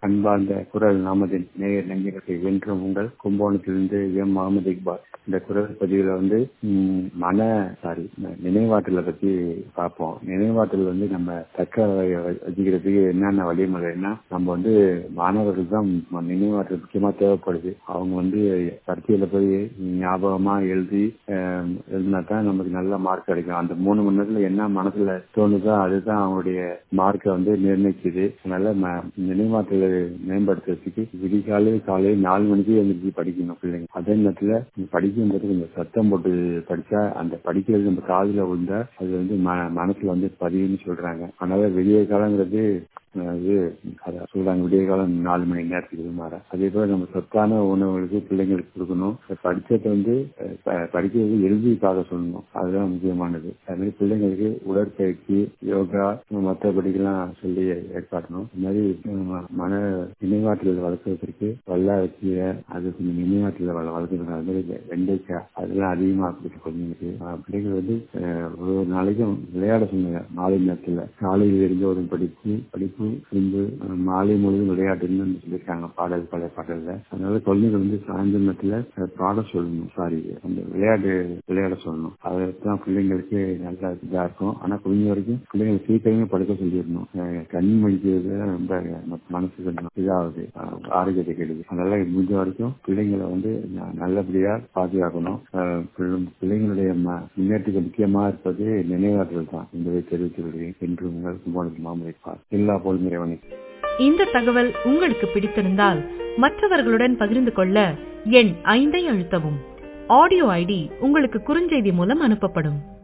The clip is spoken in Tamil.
அன்பார்ந்த குரல் நாமதின் நேயர் நெஞ்சங்களுக்கு வென்றும் உங்கள் கும்பகோணத்திலிருந்து எம் முகமது இக்பால் இந்த குரல் பதிவுல வந்து ம், மன சாரி நினைவாற்றலை பத்தி பார்ப்போம் நினைவாற்றல் வந்து நம்ம தக்க வ- வச்சுக்கிறதுக்கு என்னென்ன வழிமுறைன்னா நம்ம வந்து மாணவர்கள் தான் நினைவாற்றல் முக்கியமா தேவைப்படுது அவங்க வந்து பரீட்சையில போய் ஞாபகமா எழுதி அஹ், எழுதினா தான் நமக்கு நல்ல மார்க் கிடைக்கும் அந்த மூணு மணி நேரத்துல என்ன மனசுல தோணுதோ அதுதான் அவங்களுடைய மார்க்கை வந்து நிர்ணயிக்குது அதனால ம- நினைவாற்றலை மேம்படுத்துறதுக்கு விடிகாலை காலை நாலு மணிக்கு எழுந்திரிச்சு படிக்கணும் பிள்ளைங்க அதே நேரத்துல படிக்கும்போது கொஞ்சம் சத்தம் போட்டு படிச்சா அந்த படிக்கிறது நம்ம காதுல விழுந்தா அது வந்து ம- மனசுல வந்து பதிவுன்னு சொல்றாங்க அதனால விடிய காலங்கிறது அஹ், இது அதான் சொல்றாங்க விடிய காலம் நாலு மணி நேரத்துக்கு மாற அதே போல நம்ம சத்தான உணவுகளுக்கு பிள்ளைங்களுக்கு கொடுக்கணும் படிச்சதை வந்து அஹ், ப- படிக்கிறது எழுதி பார்க்க சொல்லணும் அதுதான் முக்கியமானது அது மாதிரி பிள்ளைங்களுக்கு உடற்பயிற்சி யோகா மற்றபடிக்கெல்லாம் சொல்லி ஏற்பாடணும் இது மாதிரி அஹ், மன நினைவாற்றல் வளர்க்கறதுக்கு வல்லாரக்கீரை அது கொஞ்சம் நினைவாற்றல் வள வளர்க்கணும் அது மாதிரி வெ- வெண்டைக்காய் அதெல்லாம் அதிகமா கொடுத்து குழந்தைங்களுக்கு அஹ், பிள்ளைகள் வந்து அஹ், ஒரு நாளைக்கும் விளையாட சொன்னாங்க மாலை நேரத்துல காலையில் இருந்து ஒரு படிப்பு படிப்பு பின்பு அஹ், மாலை முழுவதும் விளையாட்டுன்னு சொல்லியிருக்காங்க பாடல் பல பாடல்ல அதனால குழந்தைகள் வந்து சாயந்தர நேரத்துல அஹ், பாட சொல்லணும் சாரி அந்த விளையாட்டு விளையாட சொல்லணும் அதுதான் பிள்ளைங்களுக்கு நல்ல இதா இருக்கும் ஆனா குழந்தை வரைக்கும் பிள்ளைங்களை சீக்கிரமே படுக்க சொல்லிடணும் அஹ், கண் மடிக்கிறது ரொம்ப ம- மனசு கொஞ்சம் இதாகுது அஹ், ஆரோக்கியத்தை கெடுது அதனால முடிஞ்ச வரைக்கும் பிள்ளைங்களை வந்து ந- நல்லபடியா பாதுகாக்கணும் அஹ், பிள்ளை- பிள்ளைங்களுடைய ம- முன்னேற்றத்துக்கு முக்கியமா இருப்பது நினைவாற்றல் தான் என்பதை தெரிவித்து விடுகிறேன் என்று உங்கள் கும்பகோணத்தில் மாமலைப்பார் எல்லா போலும் இறைவனை இந்த தகவல் உங்களுக்கு பிடித்திருந்தால் மற்றவர்களுடன் பகிர்ந்து கொள்ள எண் ஐந்தை அழுத்தவும் ஆடியோ ஐடி உங்களுக்கு குறுஞ்செய்தி மூலம் அனுப்பப்படும்